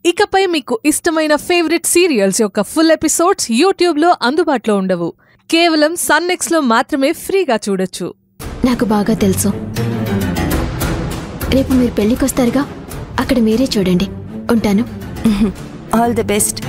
ఇకపై మీకు ఇష్టమైన ఫేవరెట్ సీరియల్స్ యొక్క ఫుల్ ఎపిసోడ్స్ యూట్యూబ్లో అందుబాటులో ఉండవు కేవలం సన్నెక్స్లో మాత్రమే ఫ్రీగా చూడొచ్చు నాకు బాగా తెలుసు రేపు మీరు పెళ్ళికొస్తారుగా అక్కడ మీరే చూడండి ఉంటాను ఆల్ ది బెస్ట్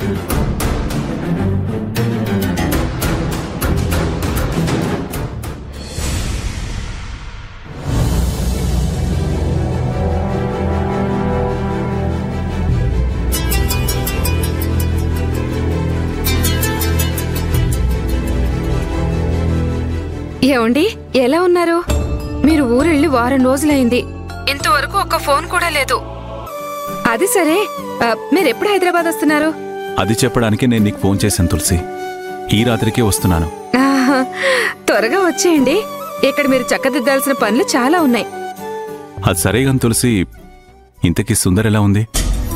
ఏమండి ఎలా ఉన్నారు మీరు ఊరెళ్ళి వారం రోజులైంది ఇంతవరకు ఒక్క ఫోన్ కూడా లేదు అది సరే ఆ, మీరు ఎప్పుడు హైదరాబాద్ వస్తున్నారు అది చెప్పడానికి నేను నీకు ఫోన్ చేశాను తులసి ఈ రాత్రికే వస్తున్నాను ఆహా, త్వరగా వచ్చేయండి ఇక్కడ మీరు చక్కదిద్దాల్సిన పనులు చాలా ఉన్నాయి అది సరే గాని తులసి ఇంతకీ సుందర్ ఎలా ఉంది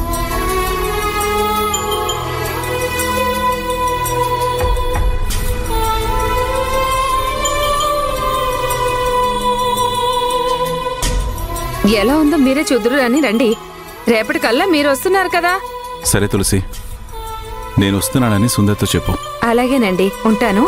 ఎలా ఉందో మీరే చూదురు అని రండి రేపటికల్లా మీరు వస్తున్నారు కదా సరే తులసి నేను వస్తున్నానని సుందర్తో చెప్పు అలాగేనండి ఉంటాను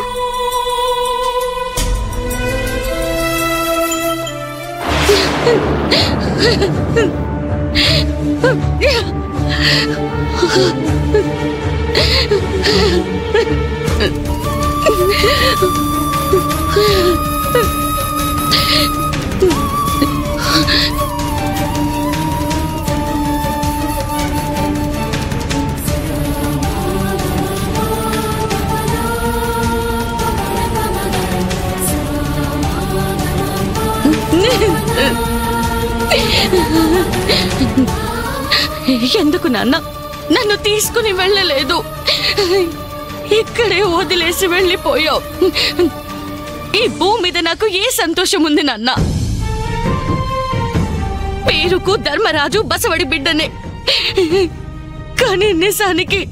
ఎందుకు నాన్న నన్ను తీసుకుని వెళ్ళలేదు ఇక్కడే వదిలేసి వెళ్ళిపోయావు ఈ భూమి మీద నాకు ఏ సంతోషం ఉంది నాన్న పేరుకు ధర్మరాజు బసవడి బిడ్డనే కానీ నిజానికి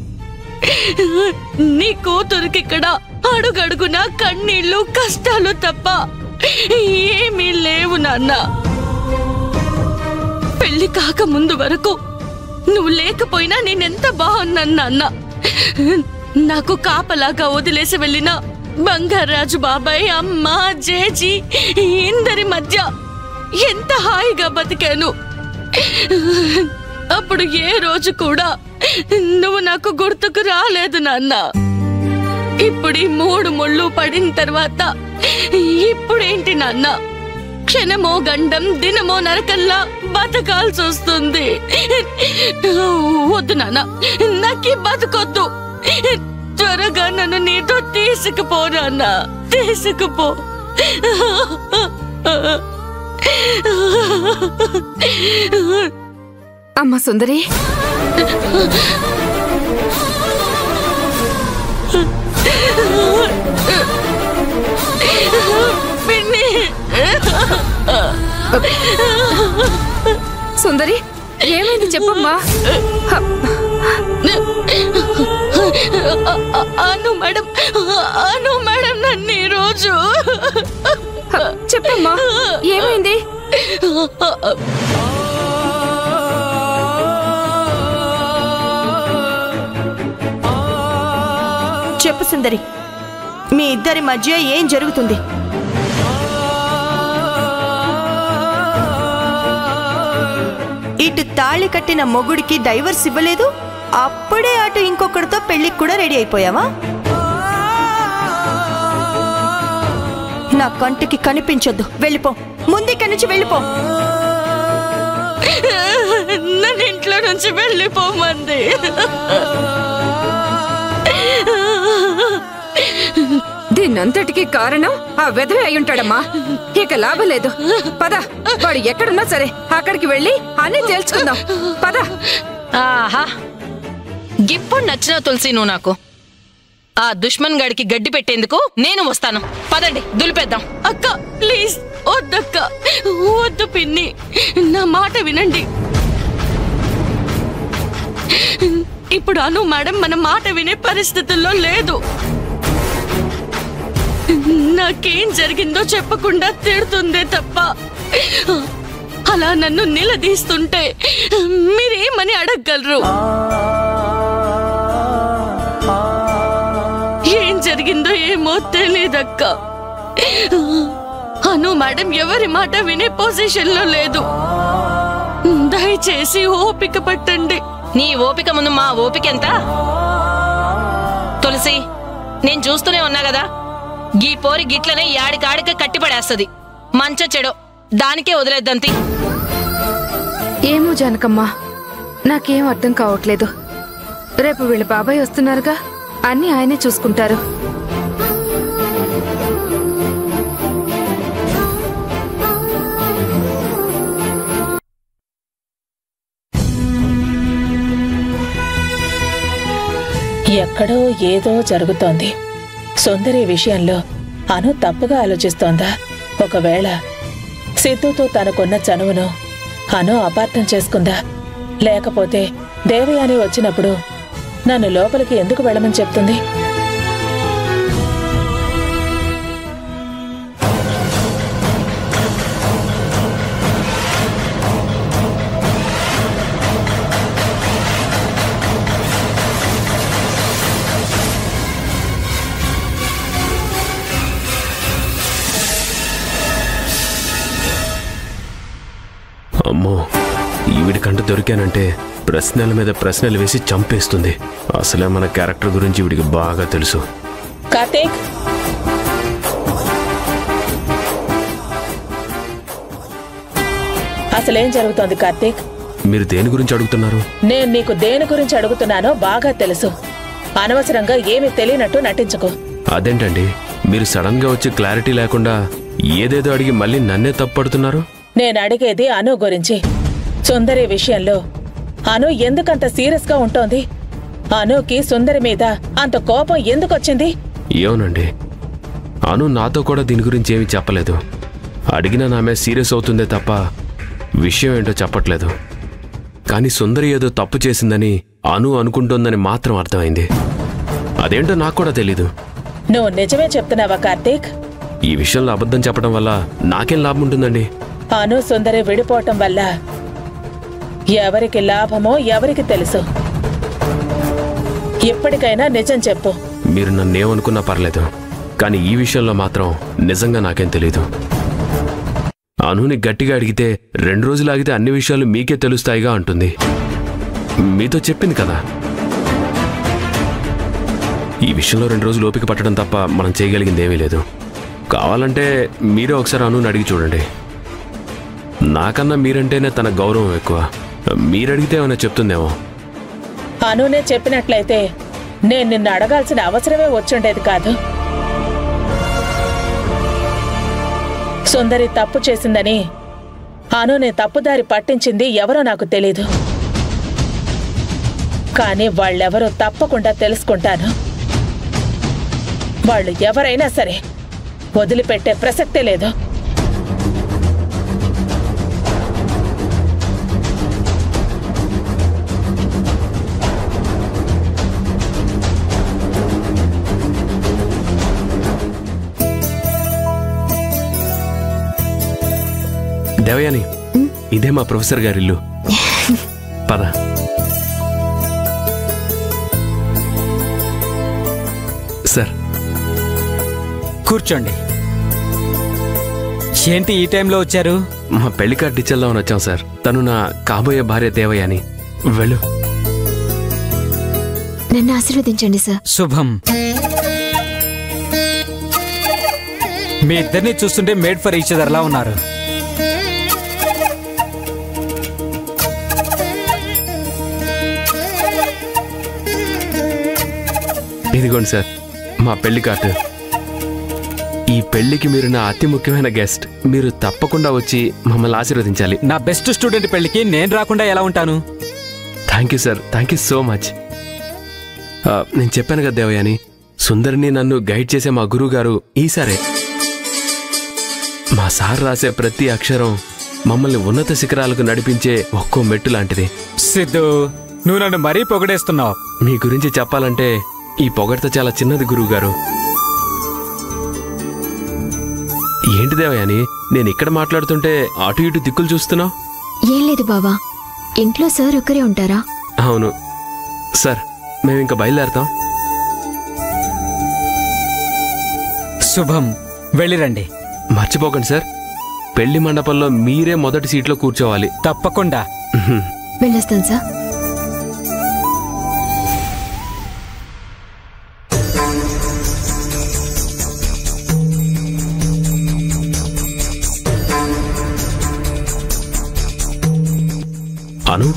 నీ కూతురికి ఇక్కడ అడుగడుగున కన్నీళ్లు కష్టాలు తప్ప ఏమీ లేవు నాన్న పెళ్లి కాక ముందు వరకు నువ్వు లేకపోయినా నేనెంత బాగున్నాను నాన్న నాకు కాపలాగా వదిలేసి వెళ్ళిన బంగారాజు బాబాయ్ అమ్మ జేజీ ఇందరి మధ్య ఎంత హాయిగా బతికాను అప్పుడు ఏ రోజు కూడా నువ్వు నాకు గుర్తుకు రాలేదు నాన్న ఇప్పుడు ఈ మూడు ముళ్ళు పడిన తర్వాత ఇప్పుడేంటి నాన్న క్షణమో గండం దినమో నరకల్లా బతకాల్సి వస్తుంది వద్దు నాన్న నాకీ బతకొద్దు త్వరగా నన్ను నీతో తీసుకుపో నాన్న తీసుకుపో అమ్మ సుందరి పిన్ని సుందరి ఏమైంది చెప్పమ్మా హ, అను మేడం అను మేడం నన్ను ఈ రోజు హ, చెప్పమ్మా ఏమైంది చెప్పు సుందరి మీ ఇద్దరి మధ్య ఏం జరుగుతుంది ఇటు తాళి కట్టిన మొగుడికి డైవర్స్ ఇవ్వలేదు అప్పుడే అటు ఇంకొకరితో పెళ్లికి కూడా రెడీ అయిపోయావా నా కంటికి కనిపించొద్దు వెళ్ళిపో ముందుక్కడి నుంచి వెళ్ళిపో నన్ను ఇంట్లో నుంచి వెళ్ళిపోమంది దీనంతటికి కారణం ఆ వెధవే అయి ఉంటాడమ్మా ఇక లాభం లేదు పద వాడు ఎక్కడున్నా సరే అక్కడికి వెళ్ళి అన్ని తేల్చుకుందాం పద ఆహా గిప్పుడు నచ్చిన తులసి నువ్వు నాకు ఆ దుష్మన్ గాడికి గడ్డి పెట్టేందుకు నేను వస్తాను పదండి దులిపేద్దాం అక్క ప్లీజ్ వద్దక్క వద్దు పిన్ని నా మాట వినండి ఇప్పుడు అను మేడం మన మాట వినే పరిస్థితుల్లో లేదు నాకేం జరిగిందో చెప్పకుండా తిడుతుందే తప్ప అలా నన్ను నిలదీస్తుంటే మీరేమని అడగగలరు ఏం జరిగిందో ఏమో తెలియదక్క అను మేడం ఎవరి మాట వినే పొజిషన్ లో లేదు దయచేసి ఓపిక పట్టండి నీ ఓపిక ముందు మా ఓపిక ఎంత తులసి నేను చూస్తూనే ఉన్నా కదా గీ పోరి గిట్లనే యాడికాడికి కట్టిపడేస్తది మంచ చెడో దానికే వదిలేద్దంతి ఏమో జానకమ్మా నాకేం అర్థం కావట్లేదు రేపు వీళ్ళ బాబాయ్ వస్తున్నారుగా అన్నీ ఆయనే చూసుకుంటారు ఎక్కడో ఏదో జరుగుతోంది సుందరి విషయంలో అను తప్పుగా ఆలోచిస్తోందా ఒకవేళ సిద్ధుతో తనకున్న చనువును అను అపార్థం చేసుకుందా లేకపోతే దేవయాని వచ్చినప్పుడు నన్ను లోపలికి ఎందుకు వెళ్ళమని చెప్తుంది అమ్మో ఈవిడికంట దొరికానంటే ప్రశ్నల మీద ప్రశ్నలు వేసి చంపేస్తుంది అసలే మన క్యారెక్టర్ గురించి వీడికి బాగా తెలుసు కార్తీక్ అసలేం జరుగుతోంది కార్తీక్ మీరు దేని గురించి అడుగుతున్నారు నేను నీకు దేని గురించి అడుగుతున్నానో బాగా తెలుసు అనవసరంగా ఏమీ తెలియనట్టు నటించకు అదేంటండి మీరు సడన్ గా వచ్చి క్లారిటీ లేకుండా ఏదేదో అడిగి మళ్ళీ నన్నే తప్పడుతున్నారు నేను అడిగేది అను గురించి సుందరి విషయంలో అను ఎందుకంత సీరియస్ గా ఉంటోంది అనుకి సుందరి మీద అంత కోపం ఎందుకొచ్చింది ఏమోనండి అను నాతో కూడా దీని గురించి ఏమీ చెప్పలేదు అడిగినా నామే సీరియస్ అవుతుందే తప్ప విషయం ఏంటో చెప్పట్లేదు కానీ సుందరి ఏదో తప్పు చేసిందని అను అనుకుంటోందని మాత్రం అర్థమైంది అదేంటో నాకు కూడా తెలీదు నువ్వు నిజమే చెప్తున్నావా కార్తీక్ ఈ విషయంలో అబద్ధం చెప్పడం వల్ల నాకేం లాభం ఉంటుందండి అను సుందరి విడిపోవటం వల్ల ఎవరికి లాభమో ఎవరికి తెలుసు ఇప్పటికైనా నిజం చెప్పు మీరు నన్నేమనుకున్నా పర్లేదు కానీ ఈ విషయంలో మాత్రం నిజంగా నాకేం తెలీదు అనుని గట్టిగా అడిగితే రెండు రోజులు ఆగితే అన్ని విషయాలు మీకే తెలుస్తాయిగా అంటుంది మీతో చెప్పింది కదా ఈ విషయంలో రెండు రోజులు ఓపిక పట్టడం తప్ప మనం చేయగలిగింది ఏమీ లేదు కావాలంటే మీరే ఒకసారి అనుని అడిగి చూడండి నాకన్నా మీరంటేనే తన గౌరవం ఎక్కువ మీరడిగితే ఏమైనా చెప్తుందేమో అనునే చెప్పినట్లయితే నేను నిన్ను అడగాల్సిన అవసరమే వచ్చుండేది కాదు సుందరి తప్పు చేసిందని అనుని తప్పుదారి పట్టించింది ఎవరో నాకు తెలీదు కానీ వాళ్ళెవరో తప్పకుండా తెలుసుకుంటాను వాళ్ళు ఎవరైనా సరే వదిలిపెట్టే ప్రసక్తే లేదు దేవయాని ఇదే మా ప్రొఫెసర్ గారి ఇల్లు పద సార్ కూర్చోండి ఏంటి ఈ టైంలో వచ్చారు మా పెళ్లి కార్డు ఇచ్చేద్దామని వచ్చాం సార్ తను నా కాబోయే భార్య దేవయాని వెళ్ళు నన్ను ఆశీర్వదించండి సార్ శుభం మీ ఇద్దరిని చూస్తుంటే మేడ్ ఫర్ ఈచ్ అదర్లా ఉన్నారు ఇదిగోండి సార్ మా పెళ్లి కార్డు ఈ పెళ్లికి మీరు నా అతి ముఖ్యమైన గెస్ట్ మీరు తప్పకుండా వచ్చి మమ్మల్ని ఆశీర్వదించాలి నా బెస్ట్ స్టూడెంట్ పెళ్లికి నేను రాకుండా ఎలా ఉంటాను thank you sir thank you so much ఆ, నేను చెప్పాను కదా దేవయాని సుందరిని నన్ను గైడ్ చేసే మా గురువు గారు ఈసారే మా సార్ రాసే ప్రతి అక్షరం మమ్మల్ని ఉన్నత శిఖరాలకు నడిపించే ఒక్కో మెట్టు లాంటిది సిద్ధు నువ్వు నన్ను మరీ పొగడేస్తున్నావు మీ గురించి చెప్పాలంటే ఈ పొగడ్త చాలా చిన్నది గురువు గారు ఏంటి దేవయాని నేను ఇక్కడ మాట్లాడుతుంటే అటు ఇటు దిక్కులు చూస్తున్నావు ఏం లేదు బావా ఇంట్లో సార్ ఒక్కరే ఉంటారా అవును సార్ మేము ఇంకా బయలుదేరతాం శుభం వెళ్ళిరండి మర్చిపోకండి సార్ పెళ్లి మండపంలో మీరే మొదటి సీట్లో కూర్చోవాలి తప్పకుండా వెళ్ళొస్తాను సార్ అను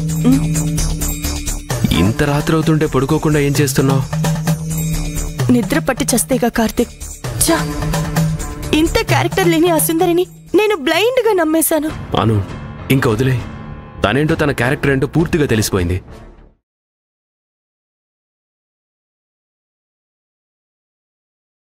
ఇంత రాత్రి అవుతుంటే పడుకోకుండా ఏం చేస్తున్నావు నిద్ర పట్టి చస్తేగా కార్తిక్ చా ఇంత క్యారెక్టర్ లేని ఆ సుందరిని నేను బ్లైండ్ గా నమ్మేశాను అను ఇంక వదిలే తనేంటో తన క్యారెక్టర్ ఏంటో పూర్తిగా తెలిసిపోయింది